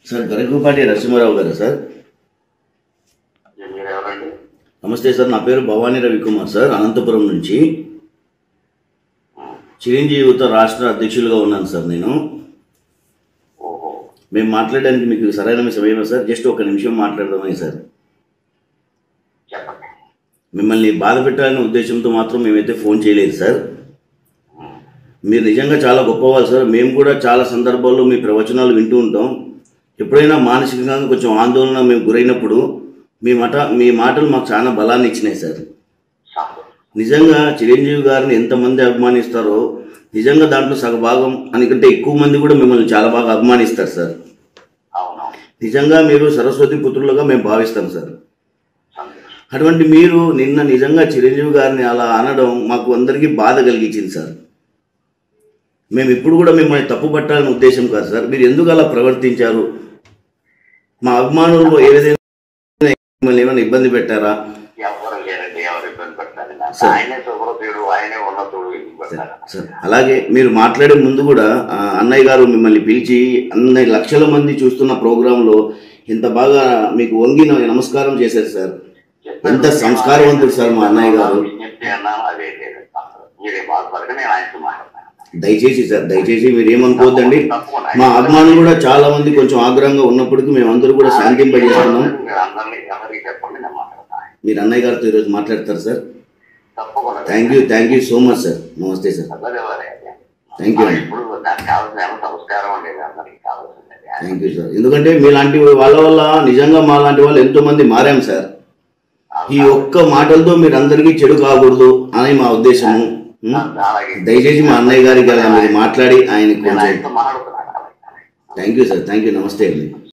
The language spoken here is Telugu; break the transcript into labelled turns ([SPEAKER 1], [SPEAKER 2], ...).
[SPEAKER 1] సార్ గరికపాటి నరసింహారావు గారా సార్
[SPEAKER 2] మీరు ఎవరండి
[SPEAKER 1] నమస్తే సార్ నా పేరు భవానీ రవికుమార్ సార్ అనంతపురం నుంచి చిరంజీవి యువత రాష్ట్ర అధ్యక్షులుగా ఉన్నాను సార్ నేను
[SPEAKER 2] ఓహో
[SPEAKER 1] మేము మాట్లాడడానికి మీకు సరైన సమయమే సార్ జస్ట్ ఒక నిమిషం మాట్లాడదామని సార్
[SPEAKER 2] చెప్పండి
[SPEAKER 1] మిమ్మల్ని బాధ పెట్టాలనే ఉద్దేశంతో మాత్రం మేమైతే ఫోన్ చేయలేదు సార్ మీరు నిజంగా చాలా గొప్పవాళ్ళు సార్ మేము కూడా చాలా సందర్భాల్లో మీ ప్రవచనాలు వింటూ ఉంటాం ఎప్పుడైనా మానసికంగా కొంచెం ఆందోళన మేము గురైనప్పుడు మీ మాట మీ మాటలు మాకు చాలా బలాన్ని ఇచ్చినాయి సార్
[SPEAKER 2] సంతోషం
[SPEAKER 1] నిజంగా చిరంజీవి గారిని ఎంతమంది అభిమానిస్తారో నిజంగా దాంట్లో సగభాగం అనికంటే ఎక్కువ మంది కూడా మిమ్మల్ని చాలా బాగా అభిమానిస్తారు సార్
[SPEAKER 2] అవునవును
[SPEAKER 1] నిజంగా మీరు సరస్వతి పుత్రులుగా మేము భావిస్తాం సార్
[SPEAKER 2] సంతోషం
[SPEAKER 1] అటువంటి మీరు నిన్న నిజంగా చిరంజీవి గారిని అలా అనడం మాకు అందరికీ బాధ కలిగించింది సార్ మేము ఇప్పుడు కూడా మిమ్మల్ని తప్పు పట్టాలనే ఉద్దేశం కాదు సార్ మీరు ఎందుకు అలా ప్రవర్తించారు మా అభిమానులు ఏ విధంగా మిమ్మల్ని ఏమైనా ఇబ్బంది పెట్టారా
[SPEAKER 2] ఎవరు లేరండి ఎవరు ఇబ్బంది పెట్టాలి నాకు
[SPEAKER 1] సరే.
[SPEAKER 2] ఆయనే సుబ్రతీయుడు ఆయనే ఉన్నతుడు ఎందుకు పెట్టాలి
[SPEAKER 1] సార్ అలాగే మీరు మాట్లాడే ముందు కూడా ఆ, అన్నయ్య గారు మిమ్మల్ని పిలిచి అన్ని లక్షల మంది చూస్తున్న ప్రోగ్రాంలో ఇంత బాగా మీకు వంగి నమస్కారం చేశారు సార్ ఎంత సంస్కారవంతుడు సార్ మా అన్నయ్య గారు
[SPEAKER 2] విజ్ఞప్తి అన్నాను అదే లేదు మీరే బాధపడక నేను ఆయనతో మాట్లాడతాను
[SPEAKER 1] దయచేసి సార్ దయచేసి మీరు ఏమనుకోవద్దండి మా అభిమానులు కూడా చాలా మంది కొంచెం ఆగ్రహంగా ఉన్నప్పటికీ మేమందరూ కూడా శాంతింపజేస్తున్నాం
[SPEAKER 2] మీరు అందరినీ ఎవరికి చెప్పండి నేను మాట్లాడతాను
[SPEAKER 1] మీరు అన్నయ్య గారితో ఈరోజు మాట్లాడతారు సార్
[SPEAKER 2] తప్పకుండా
[SPEAKER 1] thank you thank you so much sir నమస్తే సార్
[SPEAKER 2] అదే అదే.
[SPEAKER 1] థ్యాంక్ యూ అండి
[SPEAKER 2] ఇప్పుడు దానికి కావాల్సిన ఏమో సంస్కారం ఉండేది అందరికి కావాల్సింది
[SPEAKER 1] థ్యాంక్ యూ సార్ ఎందుకంటే మీలాంటి వాళ్ళ వల్ల నిజంగా మా లాంటి వాళ్ళు ఎంతో మంది మారాం సార్ ఈ ఒక్క మాటలతో మీరు అందరికీ చెడు కాకూడదు అని మా ఉద్దేశము ఉం?
[SPEAKER 2] అలాగే
[SPEAKER 1] దయచేసి మా అన్నయ్య గారికి అలా మీరు మాట్లాడి ఆయనకి
[SPEAKER 2] నేను
[SPEAKER 1] కొంచెం
[SPEAKER 2] ఆయనతో మాట్లాడుతున్నాను
[SPEAKER 1] thank you sir thank you నమస్తే అండి